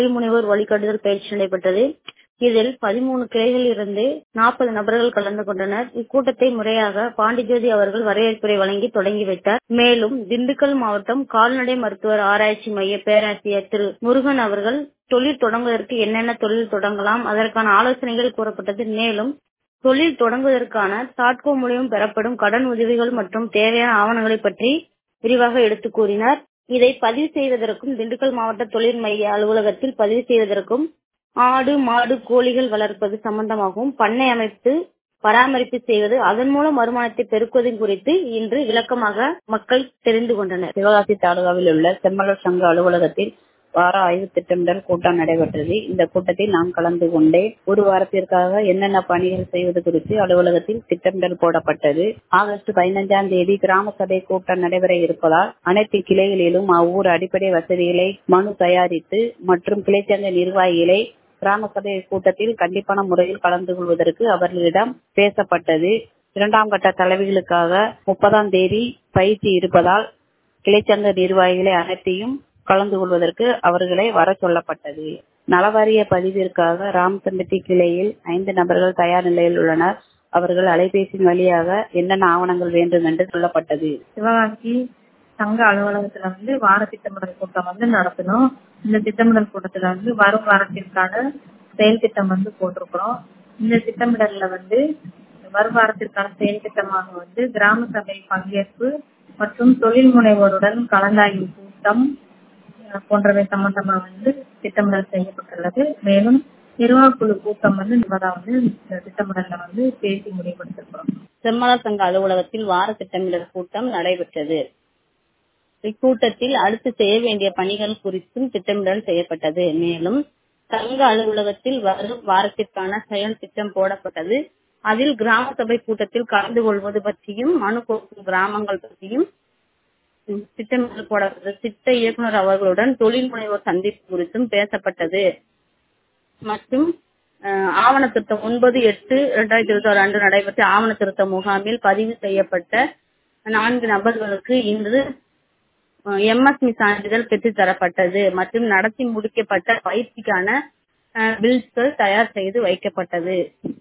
தொழில் முனைவோர் வழிகாட்டுதல் பயிற்சி நடைபெற்றது இதில் பதிமூணு கிளைகளில் இருந்து நாற்பது நபர்கள் கலந்து கொண்டனர் இக்கூட்டத்தை முறையாக பாண்டிஜோதி அவர்கள் வரவேற்புரை வழங்கி தொடங்கி வைத்தார் மேலும் திண்டுக்கல் மாவட்டம் கால்நடை மருத்துவர் ஆராய்ச்சி மைய பேராசிரியர் திரு முருகன் அவர்கள் தொழில் தொடங்குவதற்கு என்னென்ன தொழில் தொடங்கலாம் அதற்கான ஆலோசனைகள் கூறப்பட்டது மேலும் தொழில் தொடங்குவதற்கான தாட்கோ மூலியம் பெறப்படும் கடன் உதவிகள் மற்றும் தேவையான ஆவணங்களை பற்றி விரிவாக எடுத்து கூறினார் இதை பதிவு செய்வதற்கும் திண்டுக்கல் மாவட்ட தொழில் மைய அலுவலகத்தில் பதிவு செய்வதற்கும் ஆடு மாடு கோழிகள் வளர்ப்பது சம்பந்தமாகவும் பண்ணை அமைத்து பராமரிப்பு செய்வது அதன் மூலம் வருமானத்தை பெருக்குவது குறித்து இன்று விளக்கமாக மக்கள் தெரிந்து கொண்டனர் சிவகாசி தாலுகாவில் உள்ள செம்மலர் சங்க அலுவலகத்தில் வார ஆய்வு திட்டமிடல் கூட்டம் நடைபெற்றது இந்த கூட்டத்தில் நான் கலந்து கொண்டேன் ஒரு வாரத்திற்காக என்னென்ன பணிகள் செய்வது குறித்து அலுவலகத்தில் திட்டமிடல் போடப்பட்டது ஆகஸ்ட் பதினைஞ்சாம் தேதி கிராம சபை கூட்டம் நடைபெற இருப்பதால் அனைத்து கிளைகளிலும் அவ்வூர் அடிப்படை வசதிகளை மனு தயாரித்து மற்றும் கிளைச்சங்க நிர்வாகிகளை கிராம சபை கூட்டத்தில் கண்டிப்பான முறையில் கலந்து கொள்வதற்கு அவர்களிடம் பேசப்பட்டது இரண்டாம் கட்ட தலைவிகளுக்காக முப்பதாம் தேதி பயிற்சி இருப்பதால் கிளைச்சங்க நிர்வாகிகளை அனைத்தையும் கலந்து கொள்வதற்கு அவர்களை வர சொல்லப்பட்டது நலவாரிய பதிவிற்காக ராமசம்பட்டி கிளையில் ஐந்து நபர்கள் தயார் நிலையில் உள்ளனர் அவர்கள் அலைபேசியின் வழியாக என்னென்ன ஆவணங்கள் வேண்டும் என்று சொல்லப்பட்டது சிவகாசி சங்க அலுவலகத்துல வந்து வார திட்டமிடல் கூட்டம் வந்து நடத்தணும் இந்த திட்டமிடல் கூட்டத்துல வந்து வரும் வாரத்திற்கான செயல் திட்டம் வந்து போட்டிருக்கிறோம் இந்த திட்டமிடல்ல வந்து வரும் வாரத்திற்கான செயல் திட்டமாக வந்து கிராம சபை பங்கேற்பு மற்றும் தொழில் முனைவோருடன் கலந்தாய்வு கூட்டம் போன்றவை சம்பந்தமா வந்து திட்டமிடல் செய்யப்பட்டுள்ளது மேலும் நிர்வாகக்குழு கூட்டம் வந்து வந்து திட்டமிடல்ல வந்து பேசி முடிவெடுத்திருக்கிறோம் செம்மலர் சங்க அலுவலகத்தில் வார திட்டமிடல் கூட்டம் நடைபெற்றது இக்கூட்டத்தில் அடுத்து செய்ய வேண்டிய பணிகள் குறித்தும் திட்டமிடல் செய்யப்பட்டது மேலும் சங்க அலுவலகத்தில் வரும் வாரத்திற்கான செயல் திட்டம் போடப்பட்டது அதில் கிராம சபை கூட்டத்தில் கலந்து கொள்வது பற்றியும் மனு கொடுக்கும் கிராமங்கள் பற்றியும் திட்டமிடல் போடப்பட்டது திட்ட இயக்குனர் அவர்களுடன் தொழில் முனைவோர் சந்திப்பு குறித்தும் பேசப்பட்டது மற்றும் ஆவண திருத்தம் ஒன்பது எட்டு இரண்டாயிரத்தி இருபத்தி ஆறு அன்று நடைபெற்ற ஆவண திருத்த முகாமில் பதிவு செய்யப்பட்ட நான்கு நபர்களுக்கு இன்று எம்எஸ்மி சான்றிதழ் பெற்றுத் தரப்பட்டது மற்றும் நடத்தி முடிக்கப்பட்ட பயிற்சிக்கான பில்ஸ்கள் தயார் செய்து வைக்கப்பட்டது